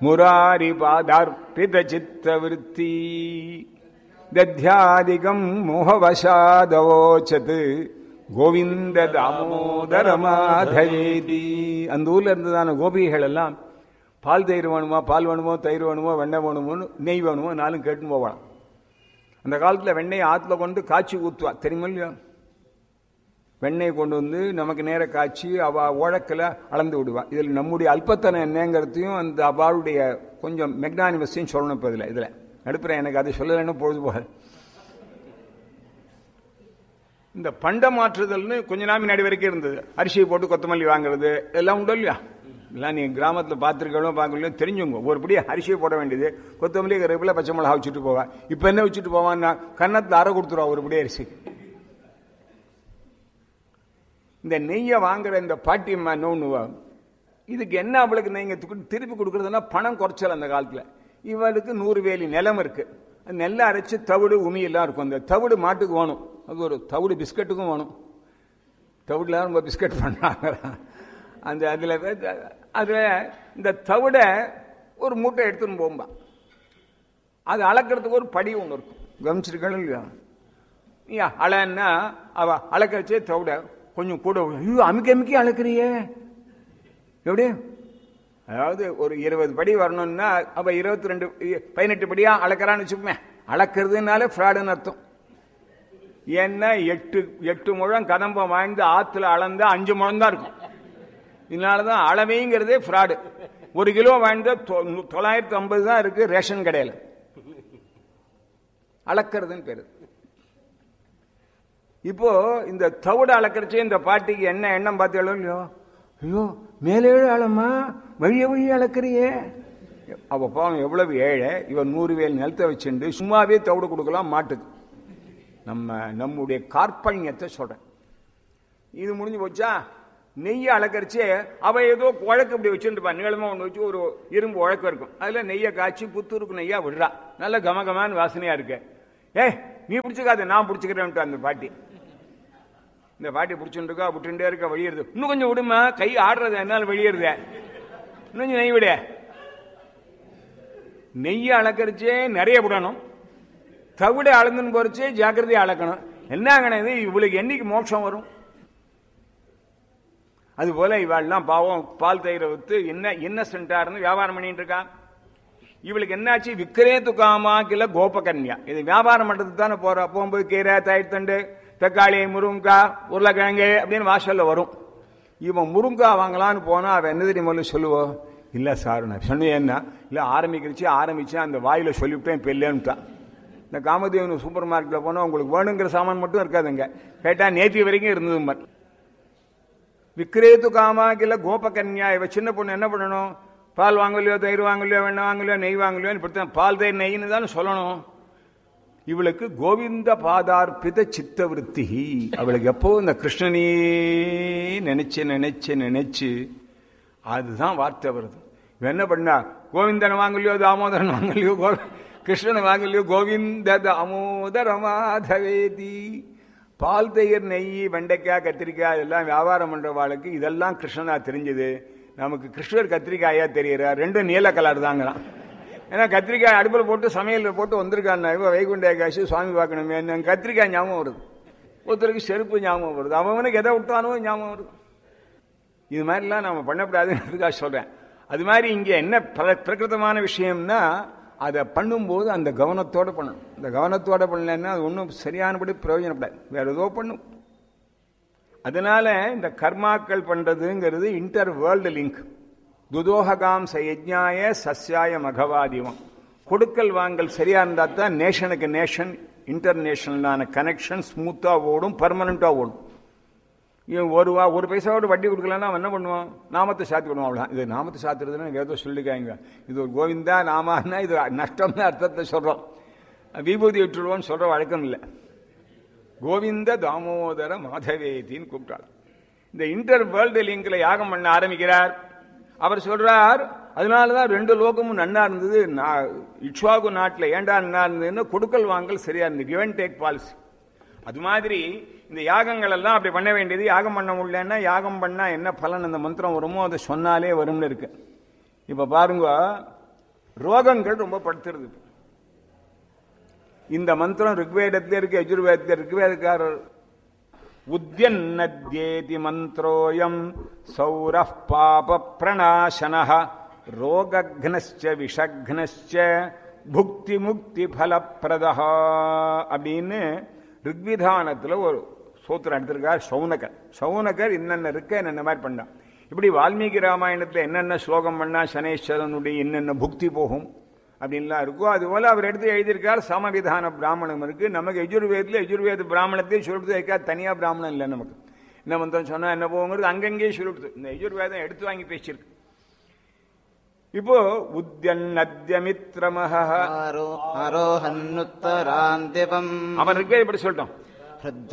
முராரி பாதார்ப்பித சித்த விருத்தி தத்யாதிகம் மோகவசாதவோச்சது கோவிந்த தாமோதர மாதவேதி அந்த ஊர்ல இருந்ததான கோபிகைகள் எல்லாம் பால் தயிர் வேணுமா பால் வேணுமோ தயிர் வேணுமோ வெண்ணெய் வேணுமோன்னு நெய் வேணுமோ நாளும் கேட்டுன்னு போவான் அந்த காலத்தில் வெண்ணெய் ஆற்றுல கொண்டு காய்ச்சி ஊற்றுவா தெரியுமா இல்லையா வெண்ணெய் கொண்டு வந்து நமக்கு நேர காய்ச்சி அவ உழக்கில் அளந்து விடுவா இதில் நம்முடைய அல்பத்தனம் என்னங்கிறதையும் அந்த அவளுடைய கொஞ்சம் மெக்னானிமஸையும் சொல்லணும் இப்போ இதில் இதில் நடுப்புறேன் எனக்கு அதை சொல்லலைன்னு பொழுது போக இந்த பண்ட மாற்றுதல்னு கொஞ்ச நாள் முன்னாடி வரைக்கும் இருந்தது அரிசியை போட்டு கொத்தமல்லி வாங்குறது எல்லாம் உண்டு இல்லையா எல்லாம் நீங்க கிராமத்தில் பார்த்துருக்கணும் பார்க்கலையும் தெரிஞ்சுங்க ஒரு படி அரிசியை போட வேண்டியது கொத்தமல்லி கருவேப்பிலை பச்சை மிளகா வச்சுட்டு போவா இப்போ என்ன வச்சுட்டு போவான்னா கன்னத்தில் அரை கொடுத்துருவா ஒரு படி அரிசி இந்த நெய்யை வாங்குற இந்த பாட்டியம்மா நோன்னுவா இதுக்கு என்ன அவளுக்கு நீங்க திருப்பி கொடுக்கறதுனா பணம் குறைச்சல் அந்த காலத்துல இவளுக்கு நூறு வேலி நிலம் இருக்கு நெல்லை அரைச்சு தவிடு உமி எல்லாம் இருக்கும் அந்த தவிடு மாட்டுக்கு வேணும் அது ஒரு தவிடு பிஸ்கட்டுக்கும் வேணும் தவிடுல ரொம்ப பிஸ்கட் பண்ணாங்க அந்த அதுல அதுல இந்த தவிட ஒரு மூட்டை எடுத்துன்னு போகும்பா அது அளக்கிறதுக்கு ஒரு படி ஒன்று இருக்கும் கவனிச்சிருக்கணும் இல்லையா நீ அளன்னா அவ அளக்கச்சே தவிட கொஞ்சம் கூட ஐயோ அமுக்கி அமுக்கி அளக்குறியே எப்படி அதாவது ஒரு இருபது படி வரணும்னா அப்ப இருபத்தி ரெண்டு பதினெட்டு படியா அளக்கிறான்னு வச்சுப்போமே அளக்கிறதுனால ஃப்ராடுன்னு அர்த்தம் ஏன்னா எட்டு எட்டு முழம் கதம்பம் வாய்ந்து ஆத்துல அளந்தா அஞ்சு முழம் தான் இருக்கும் இதனாலதான் அளவைங்கிறதே ஃப்ராடு ஒரு கிலோ வாய்ந்த தொள்ளாயிரத்தி ஐம்பது தான் இருக்கு ரேஷன் கடையில் அளக்கிறதுன்னு பேரு இப்போ இந்த தவிட அளக்கிறச்சே இந்த பாட்டிக்கு என்ன எண்ணம் பார்த்தீங்களோ இல்லையோ ஐயோ மேலே ஆழமா வழிய வழி அளக்கிறியே அவ பாவம் எவ்வளவு ஏழை இவன் நூறு வேல் நிலத்தை வச்சுண்டு சும்மாவே தவிடு கொடுக்கலாம் மாட்டுக்கு நம்ம நம்முடைய கார்பண்யத்தை சொல்றேன் இது முடிஞ்சு போச்சா நெய்யை அளக்கரிச்சே அவ ஏதோ உழக்கு இப்படி வச்சுருப்பா நீளமா ஒன்று வச்சு ஒரு இரும்பு உழக்கம் இருக்கும் அதுல நெய்யை காய்ச்சி புத்தூருக்கு நெய்யா விடுறா நல்ல கமகமான வாசனையா இருக்கு ஏ நீ பிடிச்சிக்காத நான் பிடிச்சிக்கிறேன்ட்டு அந்த பாட்டி இந்த பாட்டி பிடிச்சுட்டு இருக்கா விட்டுட்டே இருக்க வழியிருது இன்னும் கொஞ்சம் விடுமா கை ஆடுறது என்னால் வெளியேறுத இன்னும் கொஞ்சம் நெய் விட நெய்யை அளக்கரிச்சே நிறைய விடணும் தவிட அளந்துன்னு போறச்சே ஜாக்கிரதையா அளக்கணும் என்ன இது இவளுக்கு என்னைக்கு மோட்சம் வரும் அது போல இவாள்லாம் பாவம் பால் தயிரை வித்து என்ன இன்னசென்டா இருந்து வியாபாரம் பண்ணிட்டு இருக்கா இவளுக்கு என்னாச்சு விக்கிரே துக்காமா கில கோபகன்யா இது வியாபாரம் பண்றதுக்கு தானே போறா போகும்போது கீரை தயிர் தண்டு தக்காளி முருங்கா உருளைக்கிழங்கு அப்படின்னு வாசல்ல வரும் இவன் முருங்கா வாங்கலான்னு போனா அவன் என்ன தெரியுமா சொல்லுவோம் இல்ல சார் நான் சொன்னேன் என்ன இல்ல ஆரம்பிக்கிறச்சு ஆரம்பிச்சு அந்த வாயில சொல்லிவிட்டேன் இப்ப இல்லைன்னுட்டான் இந்த காமதேவன் சூப்பர் மார்க்கெட்ல போனா உங்களுக்கு வேணுங்கிற சாமான் மட்டும் இருக்காதுங்க கேட்டா நேற்று வரைக்கும் இருந்தது விக்ரேத்து காமாக்கில கோபகன்யா இவ சின்ன பொண்ணு என்ன பண்ணணும் பால் வாங்கலையோ தயிர் வாங்கலையோ வெண்ணெய் வாங்கலையோ நெய் வாங்கலையோ இப்படித்தான் பால் தயிர் நெய்ன்னு தான் சொல்லணும் இவளுக்கு கோவிந்த பாதார்பித சித்த விருத்தி அவளுக்கு எப்போ இந்த கிருஷ்ணனே நினைச்சு நினைச்சு நினைச்சு அதுதான் வார்த்தை வருது இவன் என்ன பண்ணா கோவிந்தனை வாங்கலையோ தாமோதரன் வாங்கலையோ கோ கிருஷ்ணனை வாங்கலையோ கோவிந்த தாமோதர மாதவேதி பால் தயிர் நெய் வெண்டைக்காய் கத்திரிக்காய் இதெல்லாம் வியாபாரம் பண்றவாளுக்கு இதெல்லாம் கிருஷ்ணனா தெரிஞ்சது நமக்கு கிருஷ்ணர் கத்திரிக்காயா தெரியறார் ரெண்டும் நீல கலர் தாங்கலாம் ஏன்னா கத்திரிக்காய் அடுப்பில் போட்டு சமையல் போட்டு வந்திருக்கான் இவ வைகுண்ட ஏகாசி சுவாமி பார்க்கணுமே எனக்கு கத்திரிக்காய் ஞாபகம் வருது ஒருத்தருக்கு செருப்பு ஞாபகம் வருது அவனுக்கு எதை விட்டானோ ஞாபகம் வருது இது மாதிரிலாம் நம்ம பண்ணக்கூடாதுன்றதுக்காக சொல்றேன் அது மாதிரி இங்க என்ன பிரகிருதமான விஷயம்னா அதை பண்ணும்போது அந்த கவனத்தோட பண்ணணும் இந்த கவனத்தோட பண்ணலன்னா அது ஒன்றும் சரியானபடி பிரயோஜனப்படாது வேற ஏதோ பண்ணும் அதனால இந்த கர்மாக்கள் பண்றதுங்கிறது இன்டர் வேர்ல்டு லிங்க் துதோககாம் சயஜ்ஞாய சஸ்யாய மகவாதிவம் கொடுக்கல் வாங்கல் சரியா இருந்தா தான் நேஷனுக்கு நேஷன் இன்டர்நேஷனலான கனெக்ஷன் ஸ்மூத்தா ஓடும் பர்மனண்டா ஓடும் இவன் ஒரு வா ஒரு பைசாவோட வட்டி கொடுக்கலன்னா அவன் என்ன பண்ணுவான் நாமத்தை சாத்தி விடுவான் அவ்வளோ இது நாமத்தை சாத்துறதுன்னு ஏதோ சொல்லிக்காங்க இது ஒரு கோவிந்தா நாமான்னா இது நஷ்டம்னு அர்த்தத்தை சொல்றோம் விபூதி விட்டுருவோம்னு சொல்ற வழக்கம் இல்லை கோவிந்த தாமோதர மாதவேதின்னு கூப்பிட்டாள் இந்த இன்டர் வேர்ல்டு லிங்க்ல யாகம் பண்ண ஆரம்பிக்கிறார் அவர் சொல்றார் அதனாலதான் ரெண்டு லோகமும் நன்னா இருந்தது இட்சுவாகு நாட்டில் ஏண்டா நன்னா இருந்ததுன்னு கொடுக்கல் வாங்கல் சரியா இருந்தது கிவன் டேக் பாலிசி அது மாதிரி இந்த யாகங்கள் எல்லாம் அப்படி பண்ண வேண்டியது யாகம் பண்ண முடியலன்னா யாகம் பண்ணா என்ன பலன் அந்த மந்திரம் வருமோ அதை சொன்னாலே வரும்னு இருக்கு இப்ப பாருங்க ரோகங்கள் ரொம்ப படுத்துறது இந்த மந்திரம் ரிக்வேதத்தில் இருக்கு யஜுர்வேதத்தில் இருக்கு வேதக்காரர் உத்யன்னத்யேதி மந்திரோயம் சௌர பாப பிரணாசன ரோகக்னஸ்ச விஷக்னஸ்ச புக்தி முக்தி பலப்பிரதா அப்படின்னு ரிக்விதானத்தில் ஒரு சூத்திரம் எடுத்திருக்கார் சௌனகர் சௌனகர் என்னென்ன இருக்க என்னென்ன மாதிரி பண்ணான் இப்படி வால்மீகி ராமாயணத்தில் என்னென்ன ஸ்லோகம் பண்ணா சனேஸ்வரனுடைய என்னென்ன புக்தி போகும் அப்படின்லாம் இருக்கோ அதுபோல அவர் எடுத்து எழுதியிருக்கார் சமவிதான பிராமணம் இருக்கு நமக்கு எஜுர்வேதத்தில் எஜுர்வேத பிராமணத்தையே சொல்லிட்டு வைக்கா தனியா பிராமணம் இல்லை நமக்கு என்ன மந்திரம் சொன்னா என்ன போகுங்கிறது அங்கங்கேயே சொல்லிடுது இந்த எஜுர்வேதம் எடுத்து வாங்கி பேசியிருக்கு இப்போ உத்யன்னத்யமித்ரமஹ ஆரோ ஆரோஹன்னுத்தராந்திபம் அவன் ரிக்வேதம் இப்படி சொல்லிட்டோம் ஹிருத்